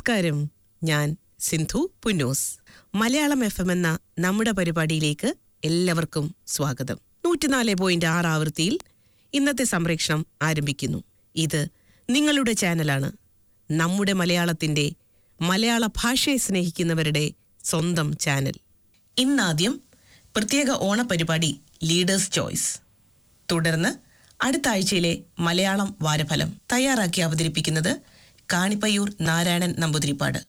നമസ്കാരം ഞാൻ Sindhu Punnoose Malayalam F M എന്ന നമ്മുടെ പരിപാടിയിലേക്ക് എല്ലാവർക്കും സ്വാഗതം നൂറ്റിനാല് പോയിന്റ് ആറ് ആവൃത്തിയിൽ ഇന്നത്തെ സംപ്രേഷണം ആരംഭിക്കുന്നു ഇത് നിങ്ങളുടെ ചാനലാണ് നമ്മുടെ മലയാളത്തിന്റെ മലയാള ഭാഷയെ സ്നേഹിക്കുന്നവരുടെ സ്വന്തം ചാനൽ ഇന്നാദ്യം പ്രത്യേക ഓണപരിപാടി ലീഡേഴ്സ് ചോയ്സ് തുടർന്ന് അടുത്ത ആഴ്ചയിലെ മലയാളം വാരഫലം തയ്യാറാക്കി അവതരിപ്പിക്കുന്നത് കാണിപ്പയ്യൂർ നാരായണൻ നമ്പൂതിരിപ്പാട്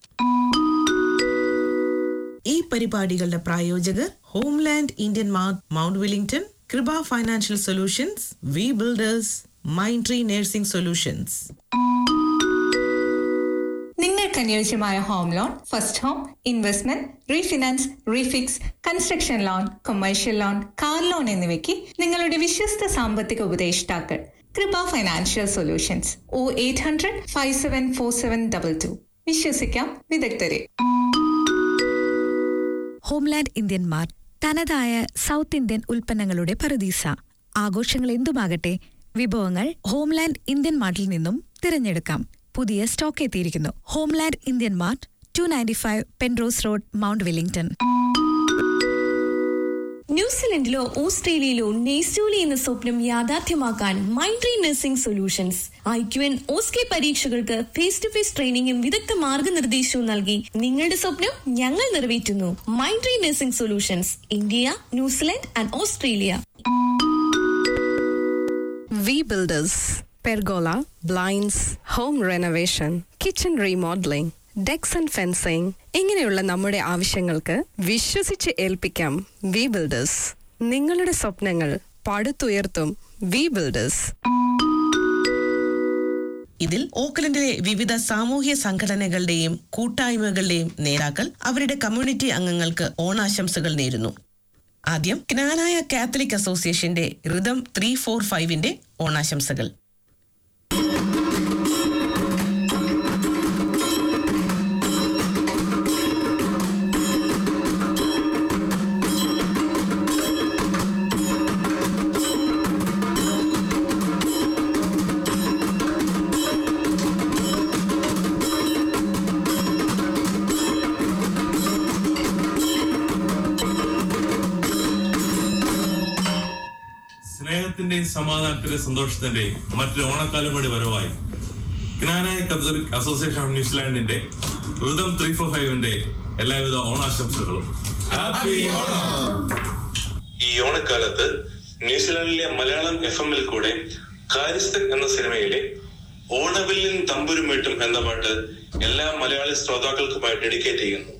ഈ പരിപാടികളുടെ പ്രായോജകർ homeland Indian mart mount Wellington Krupa financial solutions V builders mind tree nursing solutions നിങ്ങൾക്ക് അനുയോജ്യമായ home loan first home investment refinance refix construction loan commercial loan car loan എന്നിവയ്ക്ക് നിങ്ങളുടെ വിശ്വസ്ത സാമ്പത്തിക ഉപദേഷ്ടാക്കൾ Krupa financial solutions O eight hundred five seven four seven double two വിശ്വസിക്കാം വിദഗ്ധരെ homeland Indian mart തനതായ സൗത്ത് ഇന്ത്യൻ ഉൽപ്പന്നങ്ങളുടെ പറുദീസ ആഘോഷങ്ങൾ എന്തുമാകട്ടെ വിഭവങ്ങൾ ഹോംലാൻഡ് ഇന്ത്യൻ മാർട്ടിൽ നിന്നും തിരഞ്ഞെടുക്കാം പുതിയ സ്റ്റോക്ക് എത്തിയിരിക്കുന്നു homeland Indian mart two ninety five Penrose road mount Wellington ന്യൂസിലൻഡിലോ ഓസ്ട്രേലിയയിലോ നെയ്സ്റ്റോലി എന്ന സ്വപ്നം യാഥാർത്ഥ്യമാക്കാൻ Mindtree nursing solutions I Q N OSCE പരീക്ഷകൾക്ക് ഫേസ് ടു ഫേസ് ട്രെയിനിങ്ങും വിദഗ്ധ മാർഗനിർദ്ദേശവും നൽകി നിങ്ങളുടെ സ്വപ്നം ഞങ്ങൾ നിറവേറ്റുന്നു Mindtree nursing solutions India New Zealand and Australia V builders pergola blinds home renovation kitchen remodelling decks and fencing ഇങ്ങനെയുള്ള നമ്മുടെ ആവശ്യങ്ങൾക്ക് വിശ്വസിച്ച് ഏൽപ്പിക്കാം വി ബിൽഡേഴ്സ് നിങ്ങളുടെ സ്വപ്നങ്ങൾ പടുത്തുയർത്തും വി ബിൽഡേഴ്സ് ഇതിൽ ഓക്ലൻഡിലെ വിവിധ സാമൂഹ്യ സംഘടനകളുടെയും കൂട്ടായ്മകളുടെയും നേതാക്കൾ അവരുടെ കമ്മ്യൂണിറ്റി അംഗങ്ങൾക്ക് ഓണാശംസകൾ നേരുന്നു ആദ്യം ജ്ഞാനായ കാത്തലിക് അസോസിയേഷന്റെ ഋതം ത്രീ ഫോർ ഫൈവിന്റെ ഓണാശംസകൾ സ്നേഹത്തിന്റെയും സമാധാനത്തിന്റെയും സന്തോഷത്തിന്റെയും മറ്റൊരു ഓണക്കാലം കൂടി വരവായി ജ്ഞാനായ കത്തോലിക് അസോസിയേഷൻ ഓഫ് ന്യൂസിലാൻഡിന്റെ ഋതം ത്രീ ഫോർ ഫൈവിന്റെ എല്ലാവിധ ഓണാശംസകളും ഈ ഓണക്കാലത്ത് ന്യൂസിലാൻഡിലെ മലയാളം എഫ് എമ്മിൽ കൂടെ കാര്യസ്ഥൻ എന്ന സിനിമയിലെ ഓണവില്ലിൻ തമ്പുരുമേട്ടും എന്ന പാട്ട് എല്ലാ മലയാളി ശ്രോതാക്കൾക്കുമായി ഡെഡിക്കേറ്റ് ചെയ്യുന്നു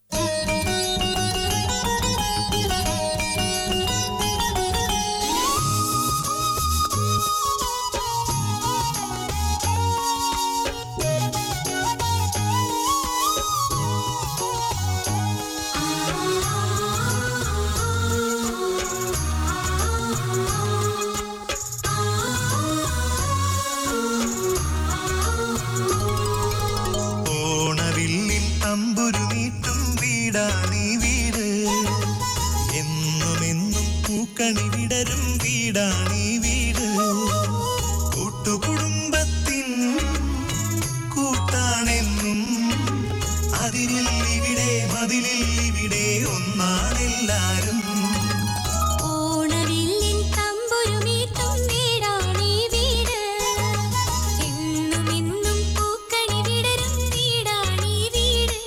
ഓണവില്ലിൽ തമ്പുരുമീട്ടും വീടാണീ വീട് എന്നും എന്നും പൂക്കണി വിടരും വീടാണീ വീട് കൂട്ടുകുടുംബത്തിൻ കൂട്ടാണെന്നും അതിരിൽ ഇവിടെ മതിലിൽ ഇവിടെ ഒന്നാണെല്ലാരും ഓണവില്ലിൻ തമ്പുരുമീട്ടും വീടാണീ വീട് എന്നും എന്നും പൂക്കണി വിടരും വീടാണീ വീട്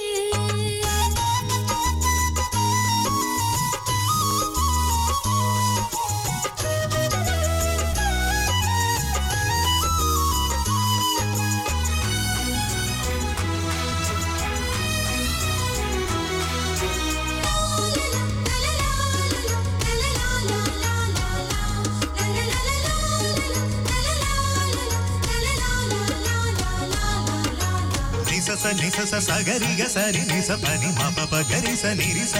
నిసస నిసస సగరిగ సరి నిస పని మప పగరి స నిరిస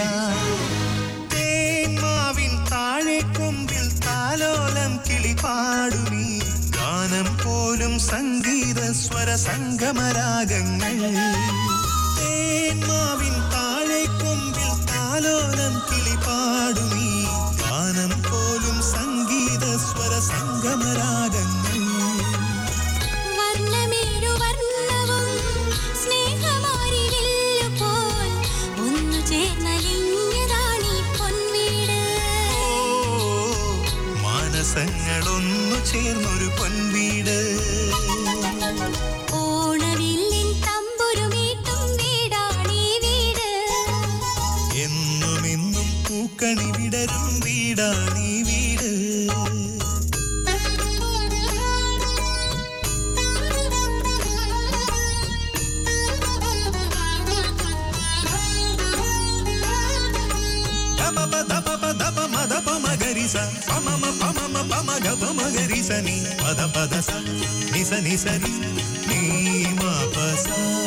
തേന്മാവിൻ താഴെ കൊമ്പിൽ താലോലം കിളി പാടുമീ ഗാനം പോലും സംഗീത സ്വര സംഗമരാഗങ്ങൾ തേന്മാവിൻ താഴെ കൊമ്പിൽ താലോലം കിളി പാടുമീ ഗാനം പോലും സംഗീത സ്വര സംഗമരാഗങ്ങൾ വർണ്ണമേഴു വർണ്ണവും സ്നേഹമായി മാസങ്ങളൊന്നു ചേർന്നൊരു പൊൻവീട് ഓണവില്ലിൻ തമ്പുരുമീട്ടും വീടാണീ വീട് എന്നും എന്നും പൂക്കണി വിടരും വീടാണീ വീട് దపప దపప దప మదప మగరిస పమమ పమమ పమ గప మగరిస ని పద పద స నిస నిస రి നീ മാപസ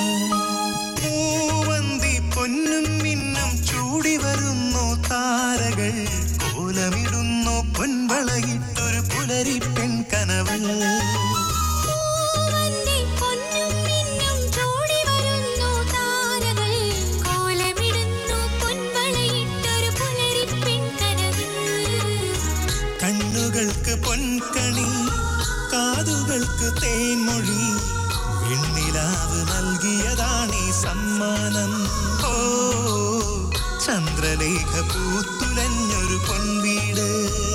പൂവന്തി പൊന്നും മിന്നും ചൂടി വരുന്നു താരകൾ കോലമിടുന്നു പൊൻവളയിട്ടൊരു പുലരി പെൺകനവ് പൂവന്റെ പൊന്നും മിന്നും ചൂടി വരുന്നു താരകൾ കോലമിടുന്നു പൊൻവളയിട്ടൊരു പുലരിപ്പെൺകനവ് കണ്ണുകൾക്ക് പൊൻകണി കാതുകൾക്ക് തേൻമൊഴി വെണ്ണിലാവ് നൽകിയതാണീ സമ്മാനം ഓ ചന്ദ്രലേഖ പൂത്തുലഞ്ഞൊരു പൊൻവീട്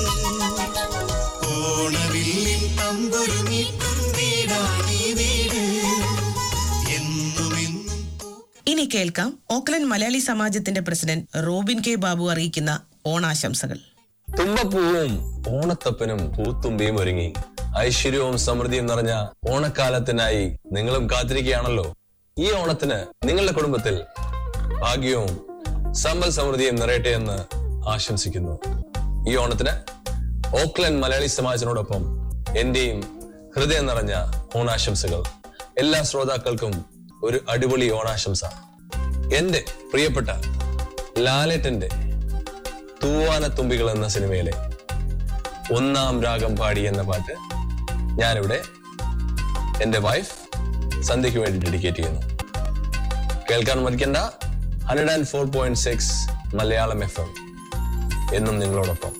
ഓണവില്ലിൻ തമ്പുരുമീട്ടും വീടാണീ വീട് എന്നും എന്നും ഇനി കേൾക്കാം ഓക്ലൻഡ് മലയാളി സമാജത്തിന്റെ പ്രസിഡന്റ് റോബിൻ കെ ബാബു അറിയിക്കുന്ന ഓണാശംസകൾ തുമ്പപ്പൂവും ഓണത്തപ്പനും പൂത്തുമ്പിയും ഒരുങ്ങി ഐശ്വര്യവും സമൃദ്ധിയും നിറഞ്ഞ ഓണക്കാലത്തിനായി നിങ്ങളും കാത്തിരിക്കുകയാണല്ലോ ഈ ഓണത്തിന് നിങ്ങളുടെ കുടുംബത്തിൽ ഭാഗ്യവും സമ്പൽ സമൃദ്ധിയും നിറയട്ടെ എന്ന് ആശംസിക്കുന്നു ഈ ഓണത്തിന് ഓക്ലൻഡ് മലയാളി സമാജത്തിനോടൊപ്പം എന്റെയും ഹൃദയം നിറഞ്ഞ ഓണാശംസകൾ എല്ലാ ശ്രോതാക്കൾക്കും ഒരു അടിപൊളി ഓണാശംസ എന്റെ പ്രിയപ്പെട്ട ലാലേട്ടന്റെ തൂവാനത്തുമ്പികൾ എന്ന സിനിമയിലെ ഒന്നാം രാഗം പാടി എന്ന പാട്ട് ഞാനിവിടെ എന്റെ വൈഫ് സന്ധ്യയ്ക്ക് വേണ്ടി ഡെഡിക്കേറ്റ് ചെയ്യുന്നു കേൾക്കാൻ മരിക്കണ്ട hundred and four point six Malayalam F M എന്നും നിങ്ങളോടൊപ്പം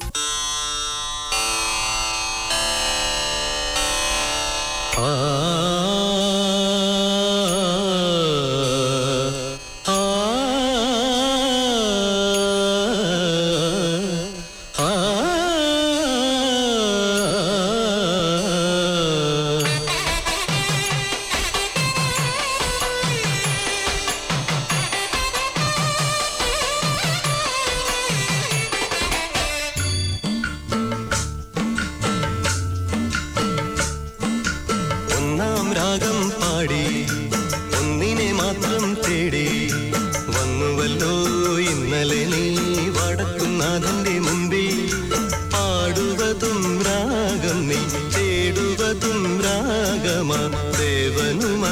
ഒന്നാം രാഗം പാടി ഒന്നിനെ മാത്രം തേടി വന്നുവല്ലോ ഇന്നലെ നീ വടക്കുന്നാഥന്റെ മുമ്പിൽ പാടുവതും രാഗം നീ തേടുവതും രാഗമാ ദേവനും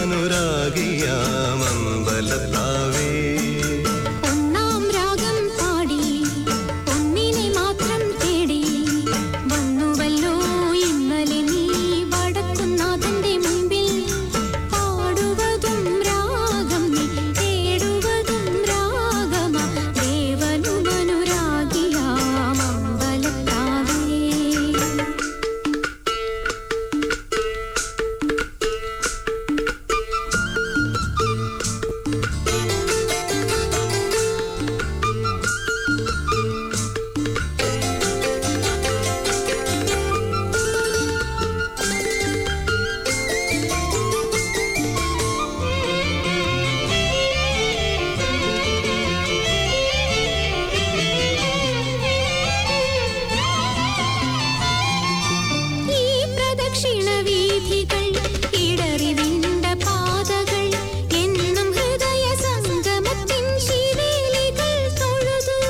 അനുരാഗിയാമമ്പലത്താവേ ഒന്നാം രാഗം പാടി ഒന്നിനെ മാത്രം തേടി വന്നുവല്ലോ ഇന്നലെ നീ വടക്കുന്നാഥന്റെ മുമ്പിൽ പാടുവതും രാഗം നീ തേടുവതും രാഗമാ ദേവനുമനുരാഗിയാമമ്പലത്താവേ ഈ പ്രദക്ഷിണ വീഥികൾ ഇടറിവിണ്ട പാതകൾ എന്നും ഹൃദയ സംഗമത്തിൻ ശിവേലികൾ തൊഴുതു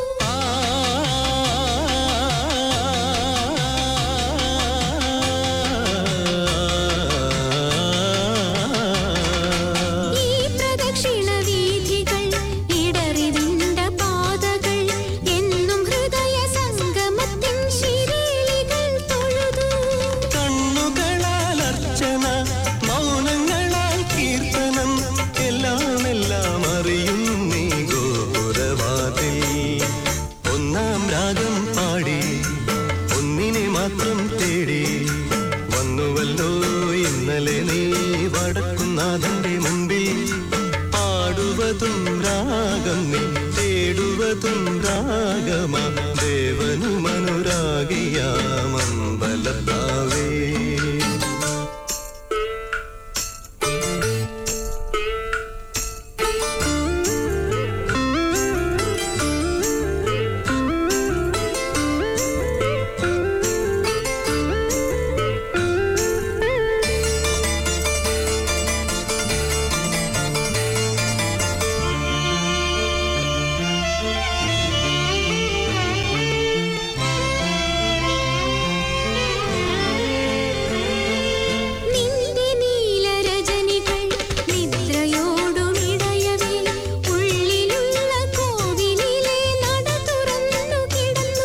ഈ പ്രദക്ഷിണ വീഥികൾ ഇടറിവിണ്ട പാതകൾ എന്നും ഹൃദയ സംഗമത്തിൻ ശിവേലികൾ തൊഴുതു കണ്ണുകളാൽ അർച്ചന മൗനങ്ങളാൽ കീർത്തനം എല്ലാം എല്ലാം അറിയും നീ ഗോപുരവാതിൽ ഒന്നാം രാഗം പാടി ഒന്നിനെ മാത്രം തേടി വന്നുവല്ലോ ഇന്നലെ നീ വടക്കുന്നാഥന്റെ മുമ്പിൽ പാടുവതും രാഗം നീ തേടുവതും സുഖതുണ്ടാഗമ ദേവനുമനുരാഗിയാമമ്പലത്താവേ നിന്റെ നീലരജനികൾ നിദ്രയോടുമിടയവേ ഉള്ളിലുള്ള കോവിലിലെ നട തുറന്നു കിടന്നു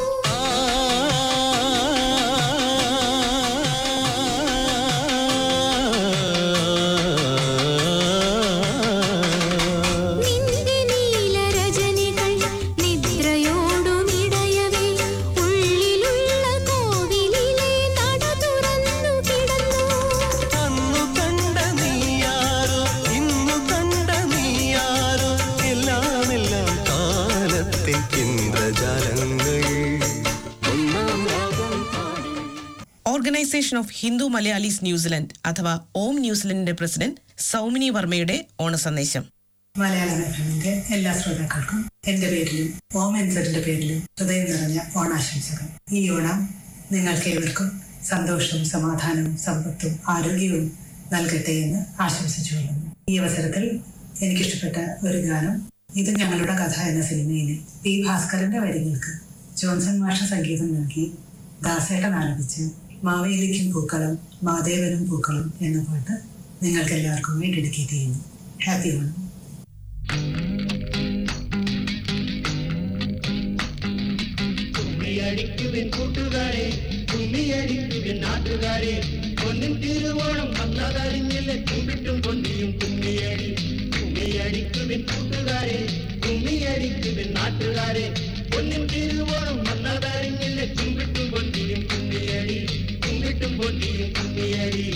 നിന്റെ നീലരജനികൾ നിദ്രയോടുമിടയവേ ഉള്ളിലുള്ള കോവിലിലെ നട തുറന്നു കിടന്നു അന്നു കണ്ട നീയാരോ ഇന്നു കണ്ട നീയാരോ എല്ലാം എല്ലാം കാലത്തിൻ ഇന്ദ്രജാലങ്ങൾ ഒന്നാം ഭാഗം പാടി organization of Hindu Malayalees New Zealand അഥവാ ഓം ന്യൂസിലൻഡിന്റെ പ്രസിഡന്റ് സൗമിനി വർമ്മയുടെ ഓണസന്ദേശം മലയാളം എഫിന്റെ എല്ലാ ശ്രോതാക്കൾക്കും എന്റെ പേരിലും ഓം എൻസറിന്റെ പേരിലും ഹൃദയം നിറഞ്ഞ ഓണാശംസകൾ ഈ ഓണം നിങ്ങൾക്ക് ഏവർക്കും സന്തോഷവും സമാധാനവും സമ്പത്തും ആരോഗ്യവും നൽകട്ടെ എന്ന് ആശംസിച്ചുകൊള്ളുന്നു ഈ അവസരത്തിൽ എനിക്കിഷ്ടപ്പെട്ട ഒരു ഗാനം ഇത് ഞങ്ങളുടെ കഥ എന്ന സിനിമയിലെ പി ഭാസ്കരന്റെ വരികൾക്ക് ജോൺസൺ മാഷ സംഗീതം നൽകി ദാസേട്ടൻ ആലപിച്ച് മാവേലിക്കും പൂക്കളം മാദേവനും പൂക്കളം എന്ന പാട്ട് നിങ്ങൾക്ക് എല്ലാവർക്കും വേണ്ടി ഡെഡിക്കേറ്റ് ചെയ്യുന്നു ഹാപ്പി ഓണം കുമ്മിയടിക്കുവിൻ കൂട്ടുകാരെ കുമ്മിയടിക്കുവിൻ നാട്ടുകാരെ പൊന്നിൻ തിരുവോണം വന്നതറിഞ്ഞില്ല കുമ്പിട്ടും കൊണ്ടിയും കുമ്മിയടി കുമ്മിയടിക്കുവിൻ കൂട്ടുകാരെ കുമ്മിയടിക്കുവിൻ നാട്ടുകാരെ പൊന്നിൻ തിരുവോണം വന്നതറിഞ്ഞില്ല കുമ്പിട്ടും കൊണ്ടിയും കുമ്മിയടി കുമ്പിട്ടും കൊണ്ടിയും കുമ്മിയടി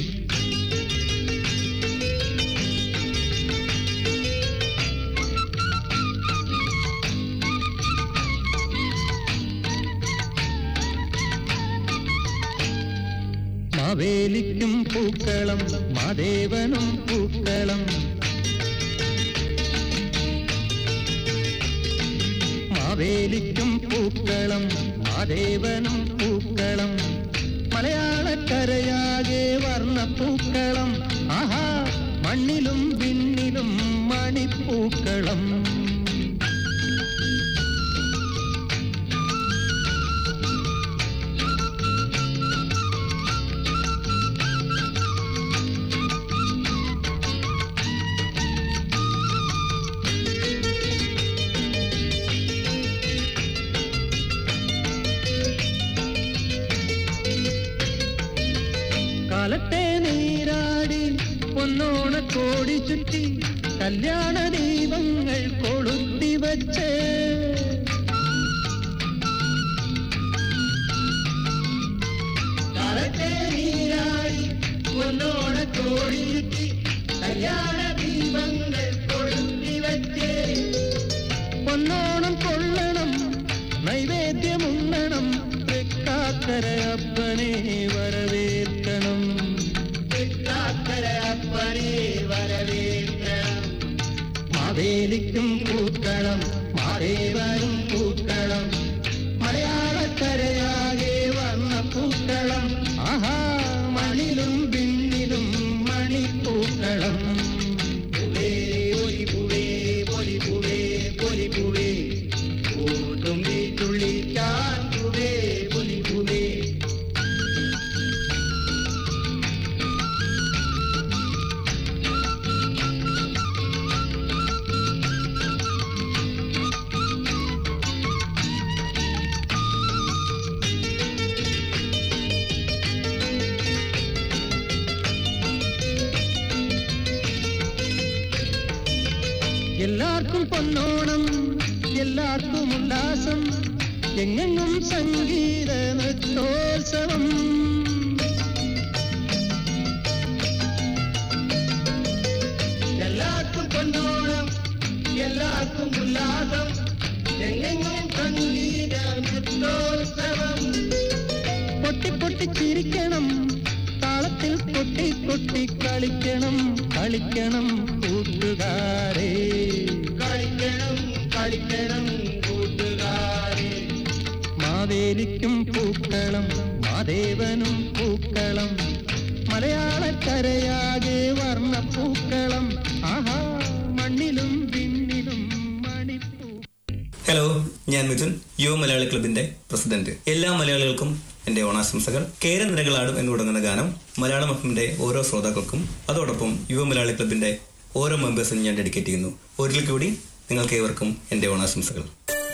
മാവേലിക്കും പൂക്കളം മാദേവനും പൂക്കളം മാവേലിക്കും പൂക്കളം മാദേവനും പൂക്കളം മലയാളക്കരയാകെ വർണ്ണപ്പൂക്കളം ആഹാ മണ്ണിലും വിണ്ണിലും മണിപ്പൂക്കളം കാലത്തെ നീരാടി പൊന്നോണ കോടി ചുറ്റി കല്യാണ ദീപങ്ങൾ കൊളുത്തി വച്ച് കാലത്തെ നീരാടി പൊന്നോണ കോടി ചുറ്റി കല്യാണ ദീപങ്ങൾ കൊളുത്തി വച്ചേ പൊന്നോണം കൊള്ളണം നൈവേദ്യമുണ്ണണം തൃക്കാക്കര അപ്പനെ വരവേൽക്കണം തൃക്കാക്കര അപ്പനെ വരവേൽക്കണം മാവേലിക്കും പൂക്കളം മാദേവനും പൂക്കളം മലയാളക്കരയാകെ വന്ന പൂക്കളം ആഹാ മണിലും വിണ്ണിലും മണിപ്പൂക്കളം പൂവേ പൊലി പൂവേ പൊലി പൂവേ പൊലി പൂവേ പൂത്തുമ്പി തുള്ളിക്കാൻ പൂവേ പൊലി പൂവേ എല്ലാവർക്കും പൊന്നോണം എല്ലാവർക്കും ഉല്ലാസം എങ്ങെങ്ങും സംഗീത നൃത്തോത്സവം എല്ലാവർക്കും പൊന്നോണം എല്ലാവർക്കും ഉല്ലാസം എങ്ങെങ്ങും സംഗീത നൃത്തോത്സവം പൊട്ടി പൊട്ടി ചിരിക്കണം താളത്തിൽ കൊട്ടി കൊട്ടി കളിക്കണം കളിക്കണം കൂട്ടുകാരെ കളിക്കണം കളിക്കണം കൂട്ടുകാരെ മാവേലിക്കും പൂക്കളം മാദേവനും പൂക്കളം മലയാളക്കരയാകെ വർണ്ണ പൂക്കളം ആഹാ മണ്ണിലും വിണ്ണിലും മണിപ്പൂ ഹലോ ഞാൻ മിഥുൻ യുവ മലയാളി ക്ലബിന്റെ പ്രസിഡന്റ് എല്ലാ മലയാളികൾക്കും എന്റെ ഓണാശംസകൾ കേരള നിരകളാടും എന്ന് തുടങ്ങുന്ന ഗാനം മലയാളം എഫിന്റെ ഓരോ ശ്രോതാക്കൾക്കും അതോടൊപ്പം യുവ മലയാളി ക്ലബിന്റെ ഓരോ മെമ്പേഴ്സിനും ഞാൻ ഡെഡിക്കേറ്റ് ചെയ്യുന്നു ഒരിക്കൽ കൂടി നിങ്ങൾക്ക് ഏവർക്കും എന്റെ ഓണാശംസകൾ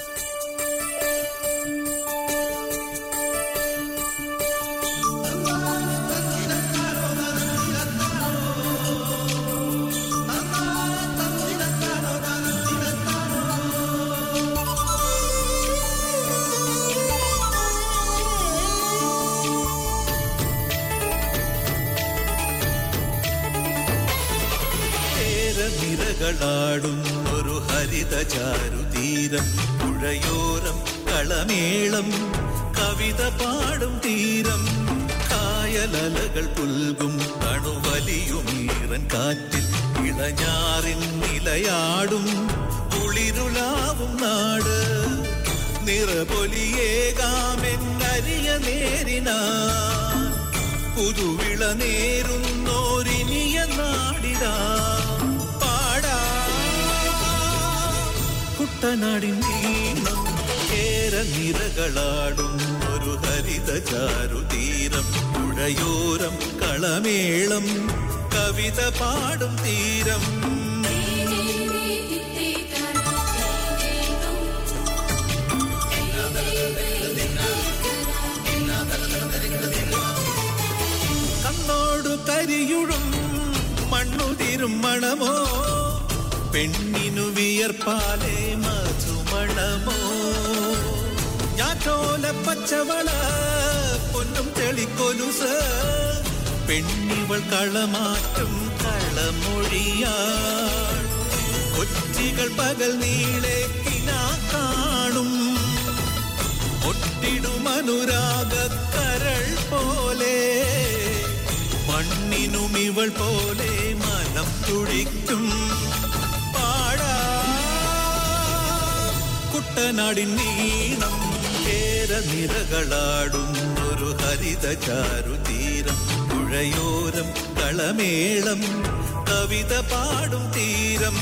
നിരകളാടും ഒരു ഹരിത ചാരുതീരം പുഴയോരം കളമേളം കവിത പാടും തീരം കായലലകൾ പുൽകും കണുവലിയുമീറൻ കാറ്റിൽ ഇളഞ്ഞാറിൻ നിലയാടും കുളിരുലാവും നാട് നിറപൊലിയേകാമെന്നരിയ നേരിനാ പുതുവിള നേരുന്നോരിനിയ നാടിടാ പാടാ കുട്ടനാടിൻ നീണം കേര നിരകളാടും ഒരു ഹരിത ചാരുതീരം പുഴയോരം കളമേളം കവിത പാടും തീരം കണ്ണോടു കരിയുഴും മണ്ണുതിരും മണമോ പെണ്ണിനു വിയർപ്പാലേ മധുമണമോ ഞാറ്റോല പച്ചവള പൊന്നും തെളിക്കൊലുസ് പെണ്ണിവൾ കളമാറ്റും കളമൊഴിയാൾ കൊച്ചികൾ പകൽ നീളെ കിനാ കാണും ഒട്ടിടും അനുരാഗക്കരൾ പോലെ മണ്ണിനും ഇവൾ പോലെ മനം തുടിക്കും പാടാ കുട്ടനാടിൻ നീണം കേര നിരകളാടും ഒരു ഹരിത ചാരുതീരം പുഴയോരം കളമേളം കവിത പാടും തീരം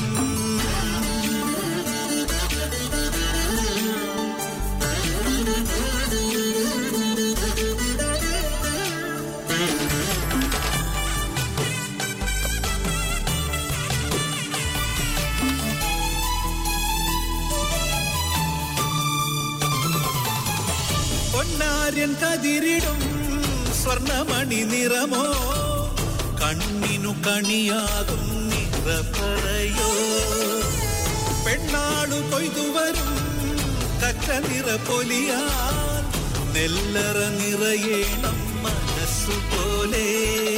പൊന്നാര്യൻ കതിരിടും സ്വർണമണി നിറമോ കണ്ണിനു കണിയാകും നിറപ്പറയോ പെണ്ണാളു കൊയ്തുവരും കറ്റ നിറ പൊലിയാൻ നെല്ലറ നിറയേണം മനസ്സുപോലെ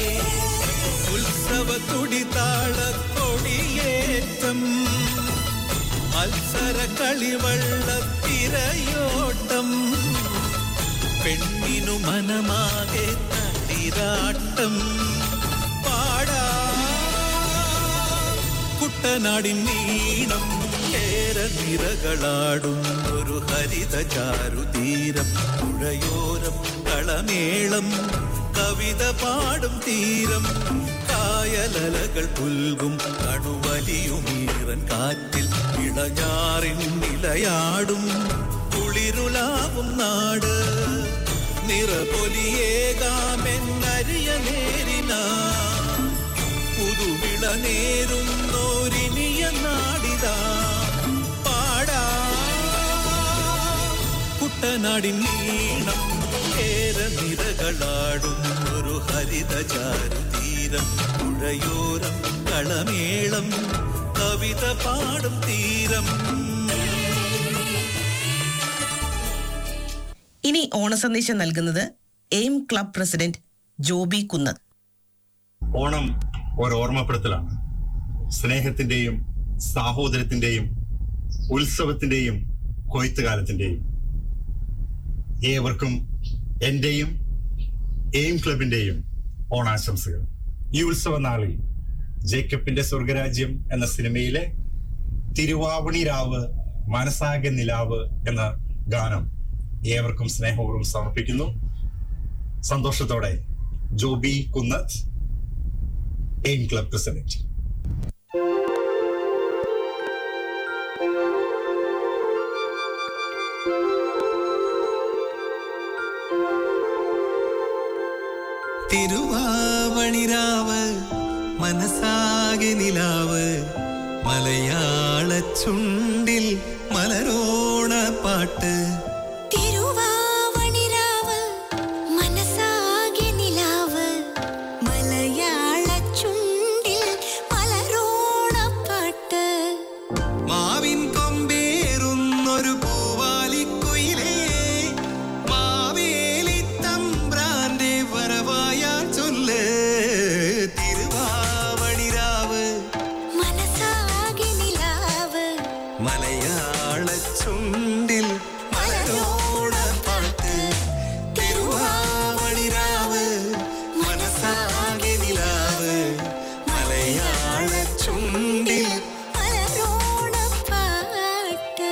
ഉത്സവ തുടിതാള കൊടിയേറ്റം മത്സര കളിവള്ളത്തിരയോട്ടം പെണ്ണിനു മനമാകെ തളിരാട്ടം പാടാ കുട്ടനാടിൻ നീണം കേര നിരകളാടും ഒരു ഹരിത ചാരുതീരം പുഴയോരം കളമേളം കവിത പാടും തീരം കായലലകൾ പുൽകും കണുവലിയുമീറൻ കാറ്റിൽ ഇളഞ്ഞാറിൻ നിലയാടും കുളിരുലാവും നാട് നിറപൊലിയേകാമെന്നരിയ നേരിനാ പുതുവിള നേരുന്നോരിനിയ നാടിതാ പാടാ കുട്ടനാടിൻ നീണം ഏറെ നിരകളാടും ഒരു ഹരിത ചാരുതീരം പുഴയോരം കളമേളം കവിത പാടും തീരം ഇനി ഓണസന്ദേശം നൽകുന്നത് AIM club president Joby Kunnath Onam ഒരു ഓർമ്മപ്പെടുത്തലാണ് സ്നേഹത്തിന്റെയും സാഹോദര്യത്തിന്റെയും ഉത്സവത്തിന്റെയും കൊയ്ത്തുകാലത്തിന്റെയും ഏവർക്കും എന്റെയും എയിം ക്ലബിന്റെയും ഓണാശംസകൾ ഈ ഉത്സവ നാളിൽ ജേക്കബിന്റെ സ്വർഗരാജ്യം എന്ന സിനിമയിലെ തിരുവാവണി രാവ് മനസാകെ നിലാവ് എന്ന ഗാനം ഏവർക്കും സ്നേഹപൂർവ്വം സമർപ്പിക്കുന്നു സന്തോഷത്തോടെ Joby Kunnath AIM club president തിരുവാവണിരാവ് മനസ്സാകെ നിലാവ് മലയാള ചുണ്ടിൽ മലരോണ പാട്ട് തിരുവാവണിരാവ് മനസാകെ നിലാവ് മലയാള ചുണ്ടിൽ മലരോണപ്പാട്ട് മാവിൻ കൊമ്പേറുന്നൊരു പൂവാലിക്കുയിലേ മാവേലി തമ്പ്രാന്റെ വരവായാൽ ചൊല്ല് തിരുവാവണിരാവ് മനസാകെ നിലാവ് മലയാള ചുണ്ടിൽ മലരോണ പാട്ട് തിരുവാവണിരാവ് മനസ്സാകെ നിലാവ് മലയാള ചുണ്ടിൽ മലരോണപ്പാട്ട്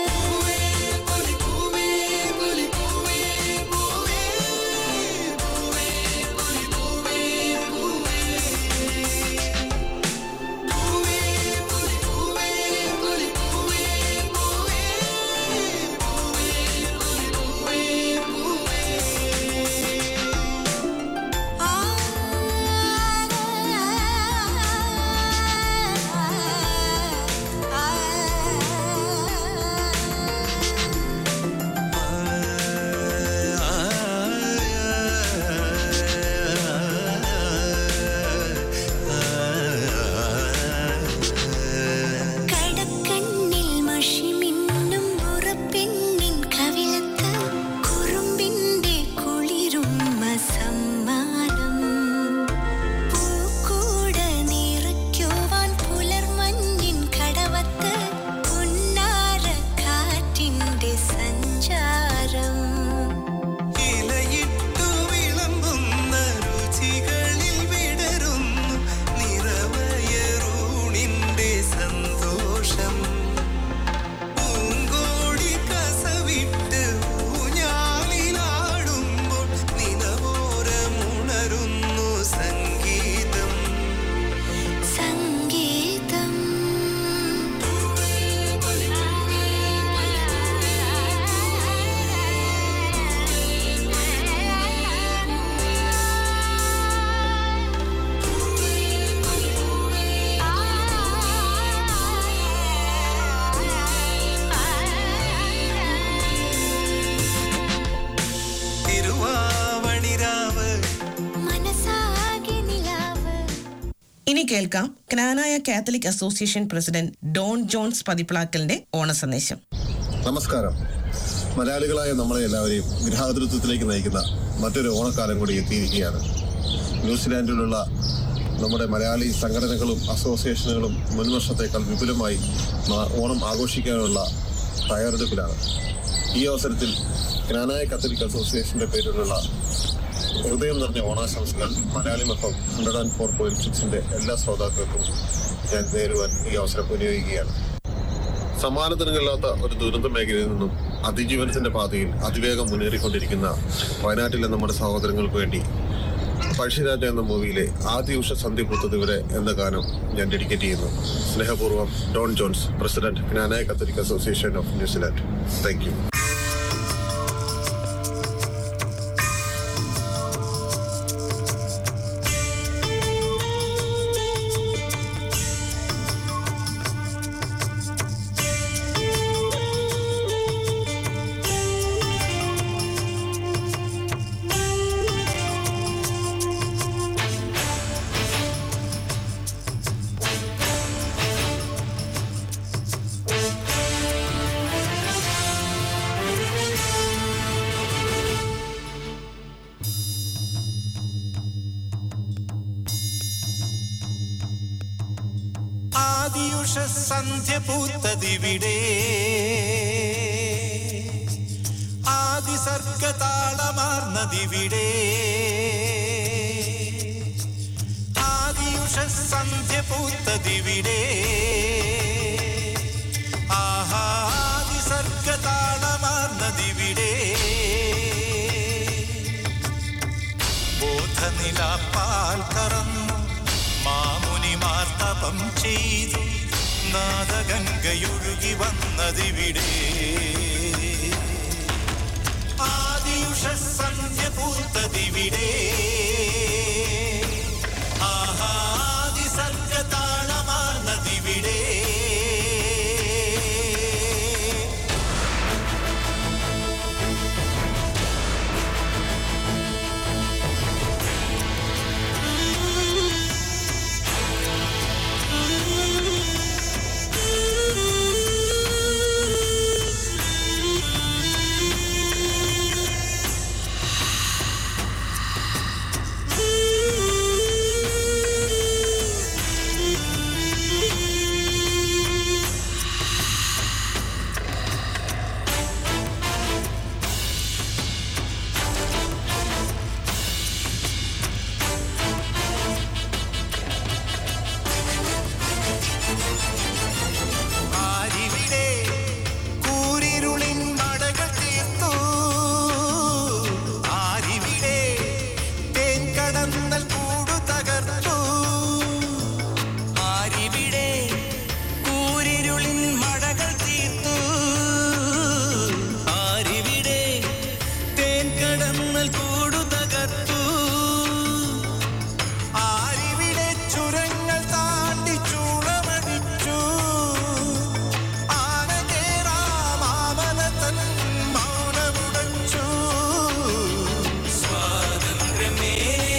കടക്കണ്ണിൽ മഷിമിന്നും ഉറപ്പെണ്ണിൻ കവിളത്ത് കുറുമ്പിന്റെ കുളിരുമ്മ സമ്മാനം പൂക്കൂട നിറയ്ക്കുവാൻ പുലർമഞ്ഞിൻ കടവത്ത് പുന്നാര കാറ്റിന്റെ സഞ്ചാരം ഇലയിട്ടു വിളമ്പുന്ന രുചികളിൽ വിടരുന്നു നിറവയറൂണിന്റെ സന്തോഷം പൂങ്കോടി കസവിട്ട് ഊഞ്ഞാലിലാടുമ്പോൾ നിലവോരമുണരുന്നു സംഗീതം സംഗീതം തിരുവാവണിരാവ് മനസാകെ നിലാവ് ഇനി കേൾക്കാം Knanaya Catholic association president Don Jones പതിപ്ലാക്കലിന്റെ ഓണസന്ദേശം നമസ്കാരം മലയാളികളായ നമ്മളെ എല്ലാവരെയും ഗൃഹാതൃത്വത്തിലേക്ക് നയിക്കുന്ന മറ്റൊരു ഓണക്കാലം കൂടി എത്തിയിരിക്കുകയാണ് ന്യൂസിലാൻഡിലുള്ള നമ്മുടെ മലയാളി സംഘടനകളും അസോസിയേഷനുകളും മുൻവർഷത്തേക്കാൾ വിപുലമായി ന- ഓണം ആഘോഷിക്കാനുള്ള തയ്യാറെടുപ്പിലാണ് ഈ അവസരത്തിൽ ജ്ഞാനായ കത്തലിക് അസോസിയേഷന്റെ പേരിലുള്ള ഹൃദയം നിറഞ്ഞ ഓണാശംസകൾ മലയാളി മൊത്തം ഹൺഡ്രഡ് ആൻഡ് ഫോർ പോയിന്റ് സിക്സിന്റെ എല്ലാ ശ്രോതാക്കൾക്കും ഞാൻ നേരുവാൻ ഈ അവസരം വിനിയോഗിക്കുകയാണ് സമാനതകളില്ലാത്ത ഒരു ദുരന്ത മേഖലയിൽ നിന്നും അതിജീവനത്തിന്റെ പാതയിൽ അതിവേഗം മുന്നേറിക്കൊണ്ടിരിക്കുന്ന വയനാട്ടിലെ നമ്മുടെ സഹോദരങ്ങൾക്ക് വേണ്ടി പഴശ്ശിരാജ എന്ന മൂവിയിലെ ആദ്യ ഉഷ സന്ധ്യ പുത്തതുവരെ എന്ന ഗാനം ഞാൻ ഡെഡിക്കേറ്റ് ചെയ്യുന്നു സ്നേഹപൂർവ്വം Don Jones president Knanaya Catholic association of New Zealand thank you ആദിയുഷ സന്ധ്യ പൂത്തതിവിടെ ആദിസർഗതാളമാർന്നതിവിടെ ആദിയുഷ സന്ധ്യ പൂത്തതിവിടെ ആഹാദിസർഗതാളമാർന്നതിവിടെ ബോധനിലാപ്പാൽ കറന്നു മാമുനിമാർ തപം ചെയ്തു നാദഗംഗയൊഴുകി വന്നതിവിടെ ആദിയുഷ സന്ധ്യ പൂത്തതിവിടെ ആഹാദി സർഗതാളമാർന്നതിവിടെ ആരിവിടെ കൂരിരുളിൻ മടകൾ തീർത്തു ആരിവിടെ തേൻ കടന്നൽ കൂടു തകർത്തു ആരിവിടെ കൂരിരുളിൻ മടകൾ തീർത്തു ആരിവിടെ തേൻ കടന്നൽ കൂടു തകർത്തു ആരിവിടെ ചുരങ്ങൾ താണ്ടി ചൂളമടിച്ചു ആനകേറാമാമലതൻ മൗനമുടച്ചു സ്വാതന്ത്ര്യമേ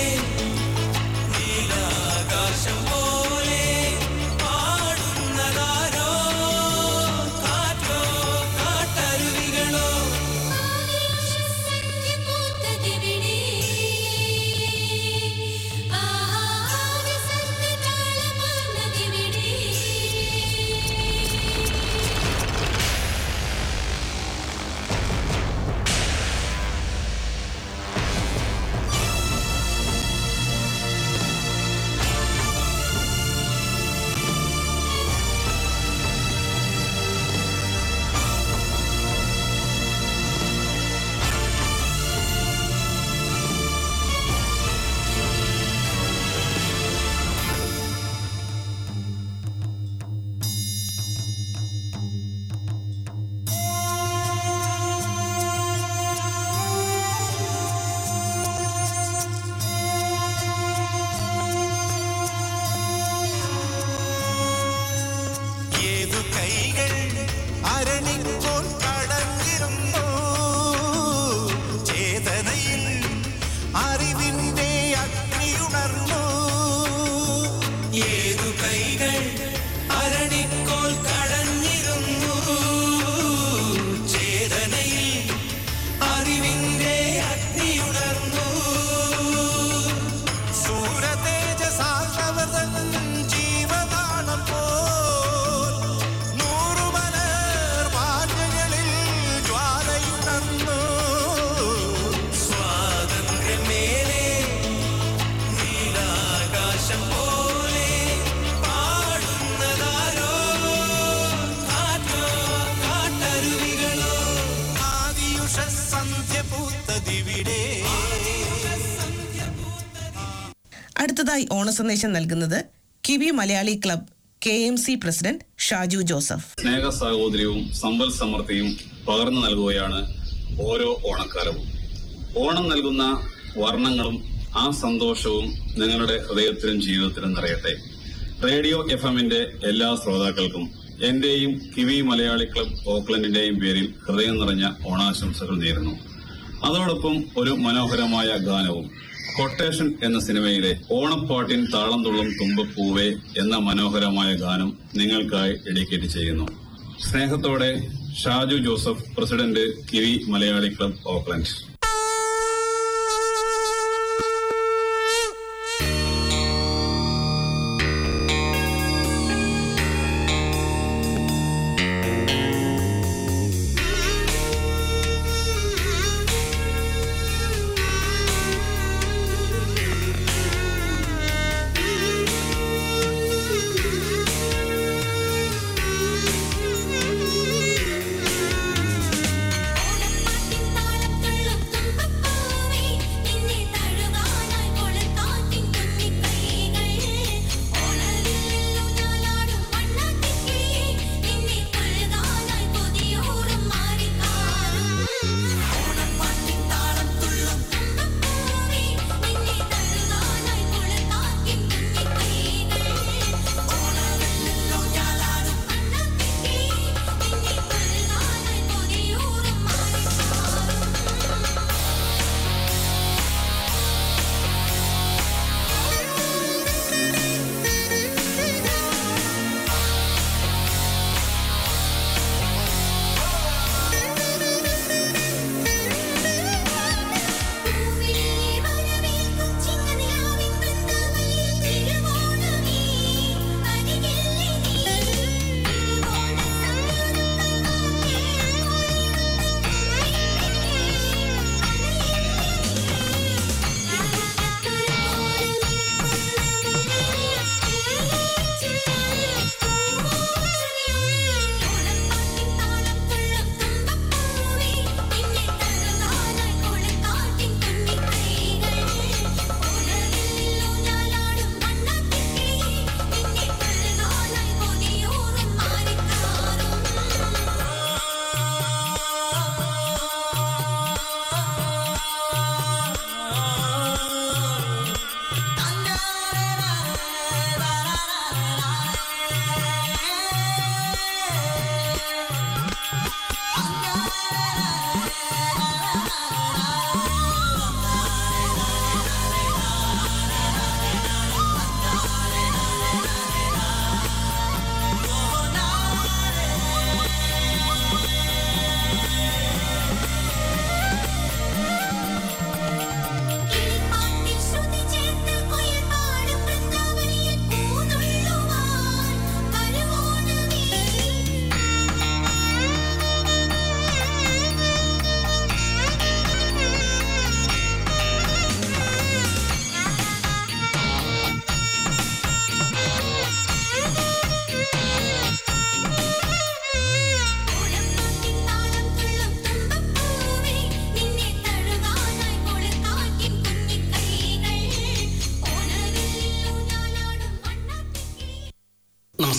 നീലാകാശം പോലെ പാടുന്നതാരോ കാറ്റോ കാട്ടരുവികളോ ഏതു കൈകൾ അരണിപ്പോൾ കടഞ്ഞിരുന്നു ചേതനയിൽ അറിവിന്റെ അഗ്നിയുണർന്നു ഏതു കൈകൾ അരണിക്കോൽ കടഞ്ഞിരുന്നു ചേതനയിൽ അറിവിന്റെ അഗ്നിയുണർന്നു സൂരതേജസാർണവതൻ ജീവനാളം പോൽ നൂറുമലർ പാഞ്ഞകളിൽ ജ്വാലയുണർന്നു സ്വാതന്ത്ര്യമേലെ നീലാകാശം പോലെ പാടുന്നതാരോ കാറ്റോ കാട്ടരുവികളോ ആദിയുഷ സന്ധ്യ പൂത്തതിവിടെ അടുത്തതായി ഓണസന്ദേശം നൽകുന്നത് Kiwi Malayali club K M C president Shaju Joseph സ്നേഹ സാഹോദര്യവും സമ്പൽ സമൃദ്ധിയും പകർന്നു നൽകുകയാണ് ഓരോ ഓണക്കാലവും ഓണം നൽകുന്ന വർണ്ണങ്ങളും ആ സന്തോഷവും നിങ്ങളുടെ ഹൃദയത്തിലും ജീവിതത്തിലും നിറയട്ടെ റേഡിയോ എഫ് എമ്മിന്റെ എല്ലാ ശ്രോതാക്കൾക്കും എന്റെയും കിവി മലയാളി ക്ലബ് ഓക്ലൻഡിന്റെയും പേരിൽ ഹൃദയം നിറഞ്ഞ ഓണാശംസകൾ നേരുന്നു അതോടൊപ്പം ഒരു മനോഹരമായ ഗാനവും കൊട്ടേഷൻ എന്ന സിനിമയിലെ ഓണപ്പാട്ടിൻ താളം തുള്ളും തുമ്പപ്പൂവേ എന്ന മനോഹരമായ ഗാനം നിങ്ങൾക്കായി ഡെഡിക്കേറ്റ് ചെയ്യുന്നു സ്നേഹത്തോടെ Shaju Joseph president Kiwi Malayali club Auckland ആ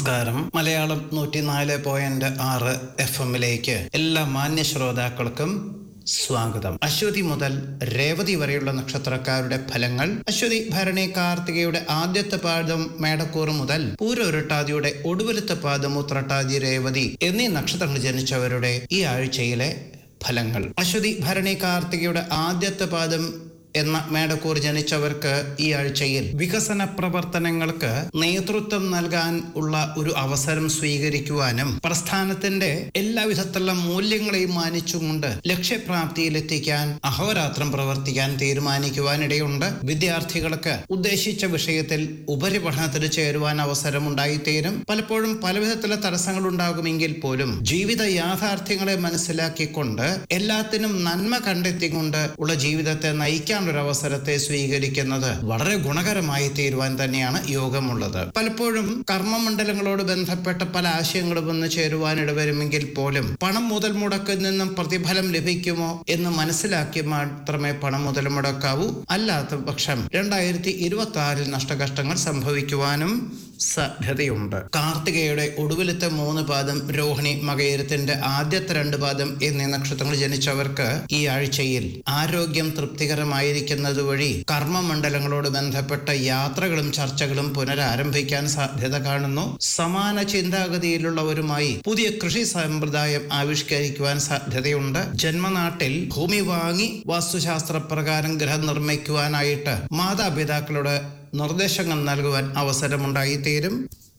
നമസ്കാരം മലയാളം നൂറ്റിനാല് പോയിന്റ് ആറ് എഫ് എമ്മിലേക്ക് എല്ലാ മാന്യ ശ്രോതാക്കൾക്കും സ്വാഗതം അശ്വതി മുതൽ രേവതി വരെയുള്ള നക്ഷത്രക്കാരുടെ ഫലങ്ങൾ അശ്വതി ഭരണി കാർത്തികയുടെ ആദ്യത്തെ പാദം മേടക്കൂർ മുതൽ പൂരൊരുട്ടാതിയുടെ ഒടുവിലത്തെ പാദം ഉത്രട്ടാതി രേവതി എന്നീ നക്ഷത്രങ്ങൾ ജനിച്ചവരുടെ ഈ ആഴ്ചയിലെ ഫലങ്ങൾ അശ്വതി ഭരണി കാർത്തികയുടെ ആദ്യത്തെ പാദം എന്ന മേടക്കൂർ ജനിച്ചവർക്ക് ഈ ആഴ്ചയിൽ വികസന പ്രവർത്തനങ്ങൾക്ക് നേതൃത്വം നൽകാൻ ഉള്ള ഒരു അവസരം സ്വീകരിക്കുവാനും പ്രസ്ഥാനത്തിന്റെ എല്ലാവിധത്തിലുള്ള മൂല്യങ്ങളെയും മാനിച്ചുകൊണ്ട് ലക്ഷ്യപ്രാപ്തിയിലെത്തിക്കാൻ അഹോരാത്രം പ്രവർത്തിക്കാൻ തീരുമാനിക്കുവാനിടയുണ്ട് വിദ്യാർത്ഥികൾക്ക് ഉദ്ദേശിച്ച വിഷയത്തിൽ ഉപരിപഠനത്തിന് ചേരുവാൻ അവസരം ഉണ്ടായിത്തീരും പലപ്പോഴും പലവിധത്തിലുള്ള തടസ്സങ്ങൾ ഉണ്ടാകുമെങ്കിൽ പോലും ജീവിത യാഥാർത്ഥ്യങ്ങളെ മനസ്സിലാക്കിക്കൊണ്ട് എല്ലാത്തിനും നന്മ കണ്ടെത്തിക്കൊണ്ട് ഉള്ള ജീവിതത്തെ നയിക്കാനുള്ള ഒരു അവസരത്തെ സ്വീകരിക്കുന്നത് വളരെ ഗുണകരമായി തീരുവാൻ തന്നെയാണ് യോഗമുള്ളത് പലപ്പോഴും കർമ്മമണ്ഡലങ്ങളോട് ബന്ധപ്പെട്ട പല ആശയങ്ങളും വന്ന് ചേരുവാൻ ഇടവരുമെങ്കിൽ പോലും പണം മുതൽ മുടക്കിൽ നിന്നും പ്രതിഫലം ലഭിക്കുമോ എന്ന് മനസ്സിലാക്കി മാത്രമേ പണം മുതൽ മുടക്കാവൂ അല്ലാത്ത പക്ഷം രണ്ടായിരത്തി ഇരുപത്തി ആറിൽ നഷ്ടകഷ്ടങ്ങൾ സംഭവിക്കുവാനും സാധ്യതയുണ്ട് കാർത്തികയുടെ ഒടുവിലത്തെ മൂന്ന് പാദം രോഹിണി മകയിരത്തിന്റെ ആദ്യത്തെ രണ്ട് പാദം എന്നീ നക്ഷത്രങ്ങൾ ജനിച്ചവർക്ക് ഈ ആഴ്ചയിൽ ആരോഗ്യം തൃപ്തികരമായിരിക്കുന്നത് വഴി കർമ്മമണ്ഡലങ്ങളോട് ബന്ധപ്പെട്ട യാത്രകളും ചർച്ചകളും പുനരാരംഭിക്കാൻ സാധ്യത കാണുന്നു സമാന ചിന്താഗതിയിലുള്ളവരുമായി പുതിയ കൃഷി സമ്പ്രദായം ആവിഷ്കരിക്കുവാൻ സാധ്യതയുണ്ട് ജന്മനാട്ടിൽ ഭൂമി വാങ്ങി വാസ്തുശാസ്ത്ര പ്രകാരം ഗൃഹം നിർമ്മിക്കുവാനായിട്ട് മാതാപിതാക്കളുടെ നിർദ്ദേശങ്ങൾ നൽകുവാൻ അവസരമുണ്ടായിത്തീരും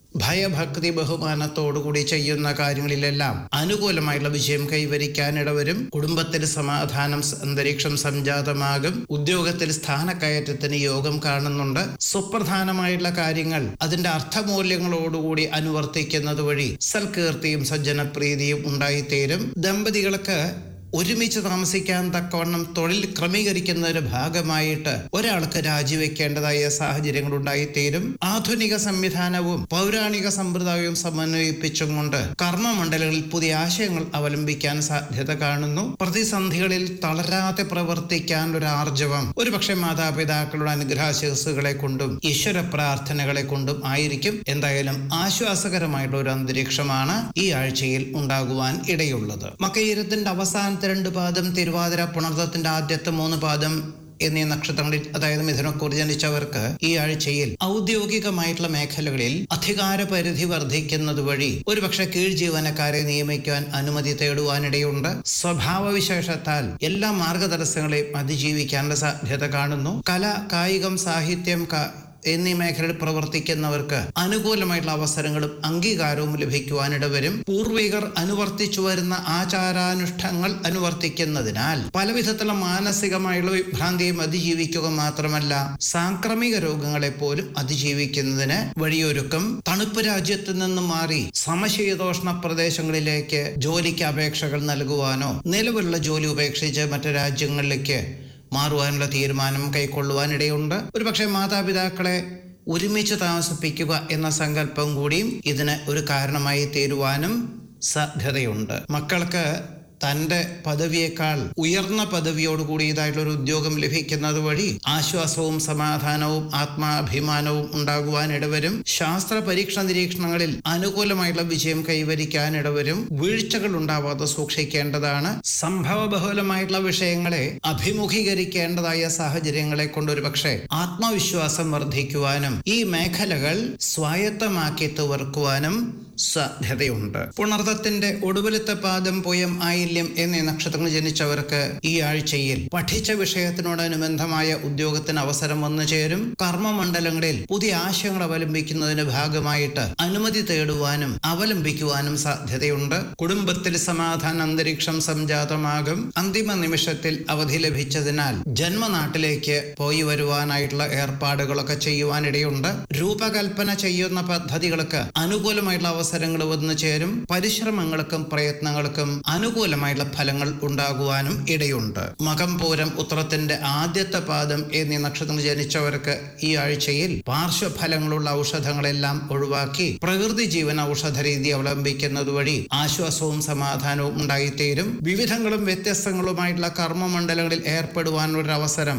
ഭയഭക്തി ബഹുമാനത്തോടുകൂടി ചെയ്യുന്ന കാര്യങ്ങളിലെല്ലാം അനുകൂലമായുള്ള വിജയം കൈവരിക്കാൻ ഇടവരും കുടുംബത്തിൽ സമാധാനം സ- അന്തരീക്ഷം സംജാതമാകും ഉദ്യോഗത്തിൽ സ്ഥാനക്കയറ്റത്തിന് യോഗം കാണുന്നുണ്ട് സുപ്രധാനമായിട്ടുള്ള കാര്യങ്ങൾ അതിന്റെ അർത്ഥമൂല്യങ്ങളോടുകൂടി അനുവർത്തിക്കുന്നത് വഴി സൽകീർത്തിയും സജ്ജനപ്രീതിയും ഉണ്ടായിത്തീരും ദമ്പതികൾക്ക് ഒരുമിച്ച് താമസിക്കാൻ തക്കവണ്ണം തൊഴിൽ ക്രമീകരിക്കുന്നതിന്റെ ഭാഗമായിട്ട് ഒരാൾക്ക് രാജിവെക്കേണ്ടതായ സാഹചര്യങ്ങൾ ഉണ്ടായിത്തീരും ആധുനിക സംവിധാനവും പൗരാണിക സമ്പ്രദായവും സമന്വയിപ്പിച്ചും കൊണ്ട് കർമ്മമണ്ഡലങ്ങളിൽ പുതിയ ആശയങ്ങൾ അവലംബിക്കാൻ സാധ്യത കാണുന്നു പ്രതിസന്ധികളിൽ തളരാതെ പ്രവർത്തിക്കാൻ ഒരു ആർജവം ഒരുപക്ഷെ മാതാപിതാക്കളുടെ അനുഗ്രഹാശിസുകളെ കൊണ്ടും ഈശ്വര പ്രാർത്ഥനകളെ കൊണ്ടും ആയിരിക്കും എന്തായാലും ആശ്വാസകരമായിട്ടുള്ള ഒരു അന്തരീക്ഷമാണ് ഈ ആഴ്ചയിൽ ഉണ്ടാകുവാൻ ഇടയുള്ളത് മകയിരത്തിന്റെ അവസാനത്തെ രണ്ട് പാദം തിരുവാതിര പുണർദത്തിന്റെ ആദ്യത്തെ മൂന്ന് പാദം എന്നീ നക്ഷത്രങ്ങളിൽ അതായത് മിഥുനക്കൂർ ജനിച്ചവർക്ക് ഈ ആഴ്ചയിൽ ഔദ്യോഗികമായിട്ടുള്ള മേഖലകളിൽ അധികാര പരിധി വർദ്ധിക്കുന്നത് വഴി ഒരുപക്ഷെ കീഴ് ജീവനക്കാരെ നിയമിക്കാൻ അനുമതി തേടുവാനിടയുണ്ട് സ്വഭാവവിശേഷത്താൽ എല്ലാ മാർഗതടസ്സങ്ങളെയും അതിജീവിക്കാനുള്ള സാധ്യത കാണുന്നു കല കായികം സാഹിത്യം ക- എന്നീ മേഖലയിൽ പ്രവർത്തിക്കുന്നവർക്ക് അനുകൂലമായിട്ടുള്ള അവസരങ്ങളും അംഗീകാരവും ലഭിക്കുവാനിട വരും പൂർവികർ അനുവർത്തിച്ചു വരുന്ന ആചാരാനുഷ്ഠങ്ങൾ അനുവർത്തിക്കുന്നതിനാൽ പലവിധത്തിലുള്ള മാനസികമായുള്ള വിഭ്രാന്തിയും അതിജീവിക്കുക മാത്രമല്ല സാംക്രമിക രോഗങ്ങളെ പോലും അതിജീവിക്കുന്നതിന് വഴിയൊരുക്കും തണുപ്പ് രാജ്യത്ത് നിന്നും മാറി സമശീതോഷ്ണ പ്രദേശങ്ങളിലേക്ക് ജോലിക്ക് അപേക്ഷകൾ നൽകുവാനോ നിലവിലുള്ള ജോലി ഉപേക്ഷിച്ച് മറ്റു രാജ്യങ്ങളിലേക്ക് മാറുവാനുള്ള തീരുമാനം കൈക്കൊള്ളുവാനിടയുണ്ട് ഒരുപക്ഷെ മാതാപിതാക്കളെ ഒരുമിച്ച് താമസിപ്പിക്കുക എന്ന സങ്കല്പം കൂടിയും ഇതിന് ഒരു കാരണമായി തീരുവാനും സാധ്യതയുണ്ട് മക്കൾക്ക് തൻ്റെ പദവിയേക്കാൾ ഉയർന്ന പദവിയോട് കൂടിയതായിട്ടുള്ള ഒരു ഉദ്യോഗം ലഭിക്കുന്നത് വഴി ആശ്വാസവും സമാധാനവും ആത്മാഭിമാനവും ഉണ്ടാകുവാൻ ഇടവരും ശാസ്ത്ര പരീക്ഷണ നിരീക്ഷണങ്ങളിൽ അനുകൂലമായിട്ടുള്ള വിജയം കൈവരിക്കാൻ ഇടവരും വീഴ്ചകൾ ഉണ്ടാവാതെ സൂക്ഷിക്കേണ്ടതാണ് സംഭവ ബഹുലമായിട്ടുള്ള വിഷയങ്ങളെ അഭിമുഖീകരിക്കേണ്ടതായ സാഹചര്യങ്ങളെ കൊണ്ട് ഒരു പക്ഷേ ആത്മവിശ്വാസം വർദ്ധിക്കുവാനും ഈ മേഖലകൾ സ്വായത്തമാക്കി തുവർക്കുവാനും സാധ്യതയുണ്ട് പുണർദത്തിന്റെ ഒടുവിലത്തെ പാദം പോയം ആയില്യം എന്നീ നക്ഷത്രങ്ങൾ ജനിച്ചവർക്ക് ഈ ആഴ്ചയിൽ പഠിച്ച വിഷയത്തിനോടനുബന്ധമായ ഉദ്യോഗത്തിന് അവസരം വന്നു ചേരും കർമ്മമണ്ഡലങ്ങളിൽ പുതിയ ആശയങ്ങൾ അവലംബിക്കുന്നതിന് ഭാഗമായിട്ട് അനുമതി തേടുവാനും അവലംബിക്കുവാനും സാധ്യതയുണ്ട് കുടുംബത്തിൽ സമാധാന അന്തരീക്ഷം സംജാതമാകും അന്തിമ നിമിഷത്തിൽ അവധി ലഭിച്ചതിനാൽ ജന്മനാട്ടിലേക്ക് പോയി വരുവാനായിട്ടുള്ള ഏർപ്പാടുകളൊക്കെ ചെയ്യുവാനിടയുണ്ട് രൂപകൽപ്പന ചെയ്യുന്ന പദ്ധതികൾക്ക് അനുകൂലമായിട്ടുള്ള അവസരങ്ങൾ വന്നു ചേരും പരിശ്രമങ്ങൾക്കും പ്രയത്നങ്ങൾക്കും അനുകൂലമായിട്ടുള്ള ഫലങ്ങൾ ഉണ്ടാകുവാനും ഇടയുണ്ട് മകം പൂരം ഉത്രത്തിന്റെ ആദ്യത്തെ പാദം എന്നീ നക്ഷത്രങ്ങൾ ജനിച്ചവർക്ക് ഈ ആഴ്ചയിൽ പാർശ്വഫലങ്ങളുള്ള ഔഷധങ്ങളെല്ലാം ഒഴിവാക്കി പ്രകൃതി ജീവൻ ഔഷധ രീതി അവലംബിക്കുന്നത് വഴി ആശ്വാസവും സമാധാനവും ഉണ്ടായിത്തീരും വിവിധങ്ങളും വ്യത്യസ്തങ്ങളുമായിട്ടുള്ള കർമ്മമണ്ഡലങ്ങളിൽ ഏർപ്പെടുവാനുള്ള ഒരു അവസരം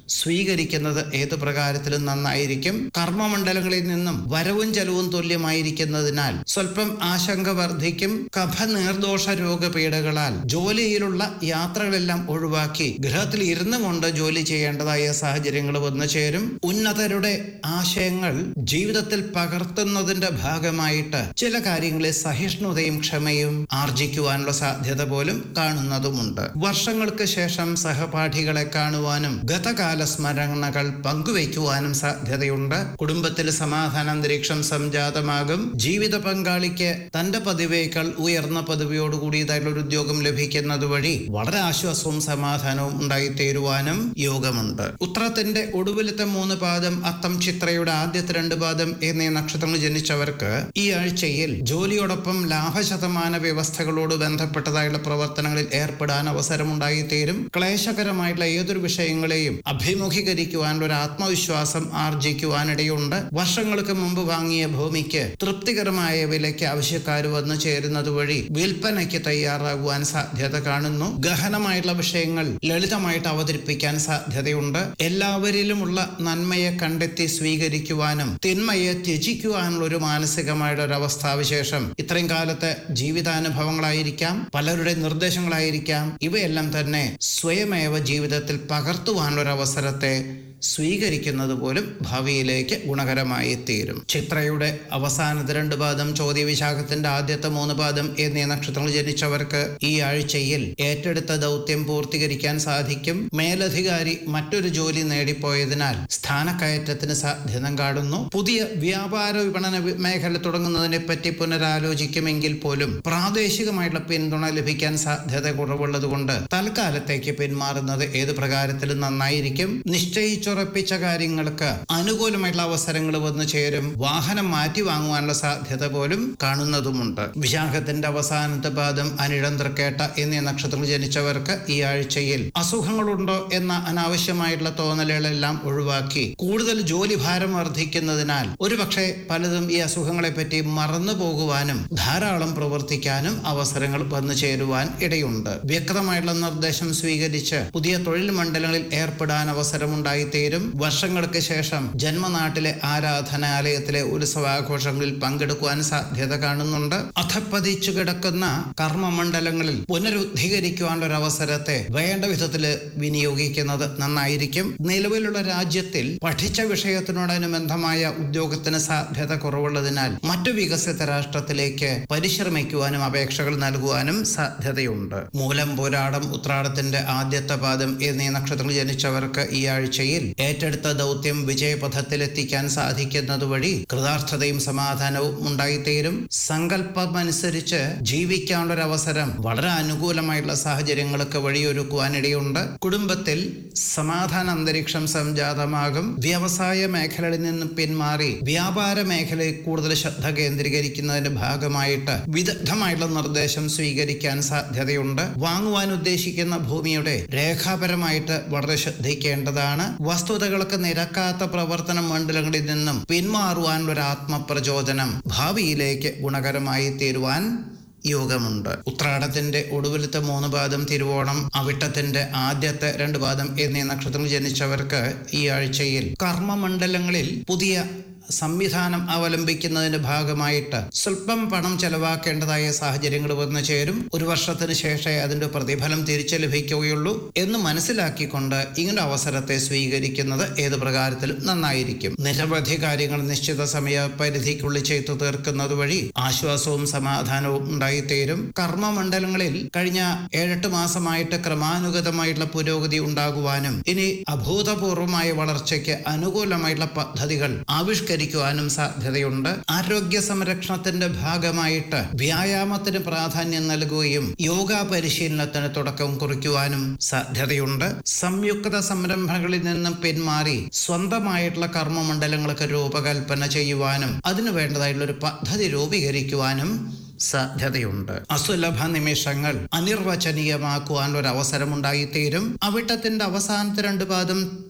സ്വീകരിക്കുന്നത് ഏത് പ്രകാരത്തിലും നന്നായിരിക്കും കർമ്മമണ്ഡലങ്ങളിൽ നിന്നും വരവും ചെലവും തുല്യമായിരിക്കുന്നതിനാൽ സ്വല്പം ആശങ്ക വർദ്ധിക്കും കഫ നീർദോഷ രോഗപീഠകളാൽ ജോലിയിലുള്ള യാത്രകളെല്ലാം ഒഴിവാക്കി ഗൃഹത്തിൽ ഇരുന്നു കൊണ്ട് ജോലി ചെയ്യേണ്ടതായ സാഹചര്യങ്ങൾ വന്നു ചേരും ഉന്നതരുടെ ആശയങ്ങൾ ജീവിതത്തിൽ പകർത്തുന്നതിന്റെ ഭാഗമായിട്ട് ചില കാര്യങ്ങളിൽ സഹിഷ്ണുതയും ക്ഷമയും ആർജിക്കുവാനുള്ള സാധ്യത പോലും കാണുന്നതുമുണ്ട് വർഷങ്ങൾക്ക് ശേഷം സഹപാഠികളെ കാണുവാനും ഗതകാല സ്മരണകൾ പങ്കുവയ്ക്കുവാനും സാധ്യതയുണ്ട് കുടുംബത്തിൽ സമാധാന അന്തരീക്ഷം സംജാതമാകും ജീവിത പങ്കാളിക്ക് തന്റെ പതിവേക്കാൾ ഉയർന്ന പദവിയോടുകൂടിയതായിട്ടുള്ള ഒരു ഉദ്യോഗം ലഭിക്കുന്നത് വഴി വളരെ ആശ്വാസവും സമാധാനവും ഉണ്ടായിത്തീരുവാനും യോഗമുണ്ട് ഉത്രത്തിന്റെ ഒടുവിലത്തെ മൂന്ന് പാദം അത്തം ചിത്രയുടെ ആദ്യത്തെ രണ്ട് പാദം എന്നീ നക്ഷത്രങ്ങൾ ജനിച്ചവർക്ക് ഈ ആഴ്ചയിൽ ജോലിയോടൊപ്പം ലാഭശതമാന വ്യവസ്ഥകളോട് ബന്ധപ്പെട്ടതായുള്ള പ്രവർത്തനങ്ങളിൽ ഏർപ്പെടാൻ അവസരമുണ്ടായിത്തീരും ക്ലേശകരമായിട്ടുള്ള ഏതൊരു വിഷയങ്ങളെയും അഭിമുഖീകരിക്കുവാനുള്ള ഒരു ആത്മവിശ്വാസം ആർജിക്കുവാനിടയുണ്ട് വർഷങ്ങൾക്ക് മുമ്പ് വാങ്ങിയ ഭൂമിക്ക് തൃപ്തികരമായ വിലയ്ക്ക് ആവശ്യക്കാർ വന്നു ചേരുന്നത് വഴി വിൽപ്പനയ്ക്ക് തയ്യാറാകുവാൻ സാധ്യത കാണുന്നു ഗഹനമായിട്ടുള്ള വിഷയങ്ങൾ ലളിതമായിട്ട് അവതരിപ്പിക്കാൻ സാധ്യതയുണ്ട് എല്ലാവരിലുമുള്ള നന്മയെ കണ്ടെത്തി സ്വീകരിക്കുവാനും തിന്മയെ ത്യജിക്കുവാനുള്ള ഒരു മാനസികമായുള്ള ഒരു അവസ്ഥാവിശേഷം ഇത്രയും കാലത്തെ ജീവിതാനുഭവങ്ങളായിരിക്കാം പലരുടെ നിർദ്ദേശങ്ങളായിരിക്കാം ഇവയെല്ലാം തന്നെ സ്വയമേവ ജീവിതത്തിൽ പകർത്തുവാനുള്ള ഒരു അവസരത്തെ സ്വീകരിക്കുന്നത് പോലും ഭാവിയിലേക്ക് ഗുണകരമായി തീരും ചിത്രയുടെ അവസാനത്തെ രണ്ട് പാദം ചോദ്യ വിശാഖത്തിന്റെ ആദ്യത്തെ മൂന്ന് പാദം എന്നീ നക്ഷത്രങ്ങൾ ജനിച്ചവർക്ക് ഈ ആഴ്ചയിൽ ഏറ്റെടുത്ത ദൗത്യം പൂർത്തീകരിക്കാൻ സാധിക്കും മേലധികാരി മറ്റൊരു ജോലി നേടിപ്പോയതിനാൽ സ്ഥാനക്കയറ്റത്തിന് സാധ്യത കാണുന്നു പുതിയ വ്യാപാര വിപണന വി- മേഖല തുടങ്ങുന്നതിനെ പറ്റി പുനരാലോചിക്കുമെങ്കിൽ പോലും പ്രാദേശികമായിട്ടുള്ള പിന്തുണ ലഭിക്കാൻ സാധ്യത കുറവുള്ളതുകൊണ്ട് തൽക്കാലത്തേക്ക് പിന്മാറുന്നത് ഏത് പ്രകാരത്തിലും നന്നായിരിക്കും നിശ്ചയിച്ചുറപ്പിച്ച കാര്യങ്ങൾക്ക് അനുകൂലമായിട്ടുള്ള അവസരങ്ങൾ വന്നു ചേരും വാഹനം മാറ്റി വാങ്ങുവാനുള്ള സാധ്യത പോലും കാണുന്നതുമുണ്ട് വിശാഖത്തിന്റെ അവസാനത്തെ പാദം അനിഴം തൃക്കേട്ട എന്നീ നക്ഷത്രങ്ങൾ ജനിച്ചവർക്ക് ഈ ആഴ്ചയിൽ അസുഖങ്ങളുണ്ടോ എന്ന അനാവശ്യമായിട്ടുള്ള തോന്നലുകളെല്ലാം ഒഴിവാക്കി കൂടുതൽ ജോലി ഭാരം വർദ്ധിക്കുന്നതിനാൽ ഒരുപക്ഷെ പലതും ഈ അസുഖങ്ങളെ പറ്റി മറന്നു പോകുവാനും ധാരാളം പ്രവർത്തിക്കാനും അവസരങ്ങൾ വന്നു ചേരുവാൻ ഇടയുണ്ട് വ്യക്തമായിട്ടുള്ള നിർദ്ദേശം സ്വീകരിച്ച് പുതിയ തൊഴിൽ മണ്ഡലങ്ങളിൽ ഏർപ്പെടാൻ അവസരമുണ്ടായിത്തീരും വർഷങ്ങൾക്ക് ശേഷം ജന്മനാട്ടിലെ ആരാധനാലയത്തിലെ ഉത്സവാഘോഷങ്ങളിൽ പങ്കെടുക്കുവാൻ സാധ്യത കാണുന്നുണ്ട് അധപ്പതിച്ചു കിടക്കുന്ന കർമ്മമണ്ഡലങ്ങളിൽ പുനരുദ്ധീകരിക്കുവാനുള്ള ഒരു അവസരത്തെ വേണ്ട വിധത്തിൽ വിനിയോഗിക്കുന്നത് നന്നായിരിക്കും നിലവിലുള്ള രാജ്യത്തിൽ പഠിച്ച വിഷയത്തിനോടനുബന്ധമായ ഉദ്യോഗത്തിന് സാധ്യത കുറവുള്ളതിനാൽ മറ്റു വികസിത രാഷ്ട്രത്തിലേക്ക് പരിശ്രമിക്കുവാനും അപേക്ഷകൾ നൽകുവാനും സാധ്യതയുണ്ട് മൂലം പോരാടം ഉത്രാടത്തിന്റെ ആദ്യത്തെ പാദം എന്നീ നക്ഷത്രങ്ങൾ ജനിച്ചവർക്ക് ഈ ആഴ്ചയിൽ ഏറ്റെടുത്ത ദൗത്യം വിജയപഥത്തിലെത്തിക്കാൻ സാധിക്കുന്നത് വഴി കൃതാർത്ഥതയും സമാധാനവും ഉണ്ടായിത്തീരും സങ്കല്പമനുസരിച്ച് ജീവിക്കാനുള്ള ഒരു അവസരം വളരെ അനുകൂലമായിട്ടുള്ള സാഹചര്യങ്ങൾക്ക് വഴിയൊരുക്കുവാനിടയുണ്ട് കുടുംബത്തിൽ സമാധാന അന്തരീക്ഷം സംജാതമാകും വ്യവസായ മേഖലയിൽ നിന്ന് പിന്മാറി വ്യാപാര മേഖലയിൽ കൂടുതൽ ശ്രദ്ധ കേന്ദ്രീകരിക്കുന്നതിന്റെ ഭാഗമായിട്ട് വിദഗ്ധമായിട്ടുള്ള നിർദ്ദേശം സ്വീകരിക്കാൻ സാധ്യതയുണ്ട് വാങ്ങുവാൻ ഉദ്ദേശിക്കുന്ന ഭൂമിയുടെ രേഖാപരമായിട്ട് വളരെ ശ്രദ്ധിക്കേണ്ടതാണ് വസ്തുതകൾക്ക് നിരക്കാത്ത പ്രവർത്തന മണ്ഡലങ്ങളിൽ നിന്നും പിന്മാറുവാനുള്ള ഒരു ആത്മപ്രചോദനം ഭാവിയിലേക്ക് ഗുണകരമായി തീരുവാൻ യോഗമുണ്ട് ഉത്രാടത്തിന്റെ ഒടുവിലത്തെ മൂന്ന് പാദം തിരുവോണം അവിട്ടത്തിന്റെ ആദ്യത്തെ രണ്ട് പാദം എന്നീ നക്ഷത്രങ്ങൾ ജനിച്ചവർക്ക് ഈ ആഴ്ചയിൽ കർമ്മമണ്ഡലങ്ങളിൽ പുതിയ സംവിധാനം അവലംബിക്കുന്നതിന്റെ ഭാഗമായിട്ട് സ്വല്പം പണം ചെലവാക്കേണ്ടതായ സാഹചര്യങ്ങൾ വന്നു ചേരും ഒരു വർഷത്തിന് ശേഷമേ അതിന്റെ പ്രതിഫലം തിരിച്ചു ലഭിക്കുകയുള്ളൂ എന്ന് മനസ്സിലാക്കിക്കൊണ്ട് ഇങ്ങനെ അവസരത്തെ സ്വീകരിക്കുന്നത് ഏത് പ്രകാരത്തിലും നന്നായിരിക്കും നിരവധി കാര്യങ്ങൾ നിശ്ചിത സമയ പരിധിക്കുള്ളിൽ ചെയ്തു തീർക്കുന്നത് വഴി ആശ്വാസവും സമാധാനവും ഉണ്ടായിത്തീരും കർമ്മമണ്ഡലങ്ങളിൽ കഴിഞ്ഞ ഏഴെട്ട് മാസമായിട്ട് ക്രമാനുഗതമായിട്ടുള്ള പുരോഗതി ഉണ്ടാകുവാനും ഇനി അഭൂതപൂർവമായ വളർച്ചയ്ക്ക് അനുകൂലമായിട്ടുള്ള പദ്ധതികൾ ആവിഷ്കരിക്കുവാനും സാധ്യതയുണ്ട് ആരോഗ്യ സംരക്ഷണത്തിന്റെ ഭാഗമായിട്ട് വ്യായാമത്തിന് പ്രാധാന്യം നൽകുകയും യോഗ പരിശീലനത്തിന് തുടക്കം കുറിക്കുവാനും സാധ്യതയുണ്ട് സംയുക്ത സംരംഭങ്ങളിൽ നിന്നും പിന്മാറി സ്വന്തമായിട്ടുള്ള കർമ്മമണ്ഡലങ്ങൾക്ക് രൂപകൽപ്പന ചെയ്യുവാനും അതിനു വേണ്ടതായിട്ടുള്ള ഒരു പദ്ധതി രൂപീകരിക്കുവാനും സാധ്യതയുണ്ട് അസുലഭ നിമിഷങ്ങൾ അനിർവചനീയമാക്കുവാൻ ഒരു അവസരമുണ്ടായിത്തീരും അവിട്ടത്തിന്റെ അവസാനത്തെ രണ്ട് പാദം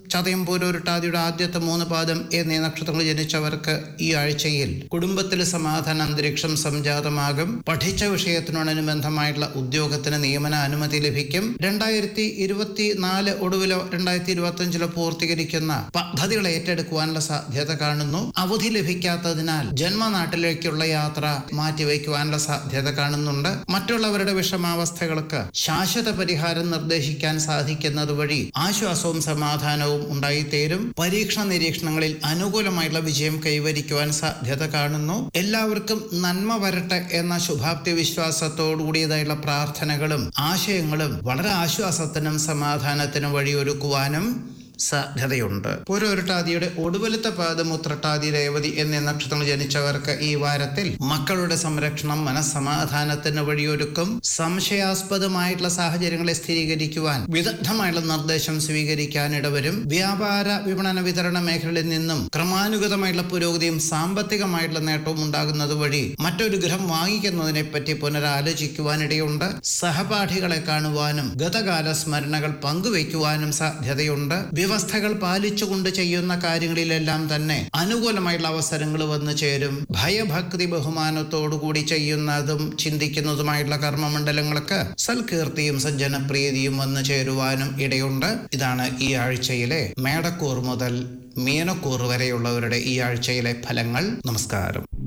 ചതയം പൂരോരുട്ടാതിയുടെ ആദ്യത്തെ മൂന്ന് പാദം എന്നീ നക്ഷത്രങ്ങൾ ജനിച്ചവർക്ക് ഈ ആഴ്ചയിൽ കുടുംബത്തിൽ സമാധാന അന്തരീക്ഷം സംജാതമാകും പഠിച്ച വിഷയത്തിനോടനുബന്ധമായിട്ടുള്ള ഉദ്യോഗത്തിന് നിയമന അനുമതി ലഭിക്കും രണ്ടായിരത്തി ഇരുപത്തി നാല് ഒടുവിലോ രണ്ടായിരത്തി ഇരുപത്തി അഞ്ചിലോ പൂർത്തീകരിക്കുന്ന പദ്ധതികൾ ഏറ്റെടുക്കുവാനുള്ള സാധ്യത കാണുന്നു അവധി ലഭിക്കാത്തതിനാൽ ജന്മനാട്ടിലേക്കുള്ള യാത്ര മാറ്റിവെക്കുവാനുള്ള സാധ്യത കാണുന്നുണ്ട് മറ്റുള്ളവരുടെ വിഷമാവസ്ഥകൾക്ക് ശാശ്വത പരിഹാരം നിർദ്ദേശിക്കാൻ സാധിക്കുന്നത് വഴി ആശ്വാസവും സമാധാനവും ഉണ്ടായിത്തീരും പരീക്ഷണ നിരീക്ഷണങ്ങളിൽ അനുകൂലമായിട്ടുള്ള വിജയം കൈവരിക്കുവാൻ സാധ്യത കാണുന്നു എല്ലാവർക്കും നന്മ വരട്ടെ എന്ന ശുഭാപ്തി വിശ്വാസത്തോടു കൂടിയതായുള്ള പ്രാർത്ഥനകളും ആശയങ്ങളും വളരെ ആശ്വാസത്തിനും സമാധാനത്തിനും വഴിയൊരുക്കുവാനും സാധ്യതയുണ്ട് പൂരോരുട്ടാതിയുടെ ഒടുവിലത്തെ പാദം ഉത്രട്ടാതി രേവതി എന്നീ നക്ഷത്രങ്ങൾ ജനിച്ചവർക്ക് ഈ വാരത്തിൽ മക്കളുടെ സംരക്ഷണം മനസ്സമാധാനത്തിന് വഴിയൊരുക്കും സംശയാസ്പദമായിട്ടുള്ള സാഹചര്യങ്ങളെ സ്ഥിരീകരിക്കുവാൻ വിദഗ്ധമായുള്ള നിർദ്ദേശം സ്വീകരിക്കാൻ ഇടവരും വ്യാപാര വിപണന വിതരണ മേഖലയിൽ നിന്നും ക്രമാനുഗതമായിട്ടുള്ള പുരോഗതിയും സാമ്പത്തികമായിട്ടുള്ള നേട്ടവും ഉണ്ടാകുന്നത് വഴി മറ്റൊരു ഗ്രഹം വാങ്ങിക്കുന്നതിനെ പറ്റി പുനരാലോചിക്കുവാനിടയുണ്ട് സഹപാഠികളെ കാണുവാനും ഗതകാല സ്മരണകൾ പങ്കുവയ്ക്കുവാനും സാധ്യതയുണ്ട് വ്യവസ്ഥകൾ പാലിച്ചുകൊണ്ട് ചെയ്യുന്ന കാര്യങ്ങളിലെല്ലാം തന്നെ അനുകൂലമായിട്ടുള്ള അവസരങ്ങൾ വന്നു ചേരും ഭയഭക്തി ബഹുമാനത്തോടുകൂടി ചെയ്യുന്നതും ചിന്തിക്കുന്നതുമായിട്ടുള്ള കർമ്മമണ്ഡലങ്ങൾക്ക് സൽകീർത്തിയും സജ്ജനപ്രീതിയും വന്നു ചേരുവാനും ഇടയുണ്ട് ഇതാണ് ഈ ആഴ്ചയിലെ മേടക്കൂർ മുതൽ മീനക്കൂർ വരെയുള്ളവരുടെ ഈ ആഴ്ചയിലെ ഫലങ്ങൾ നമസ്കാരം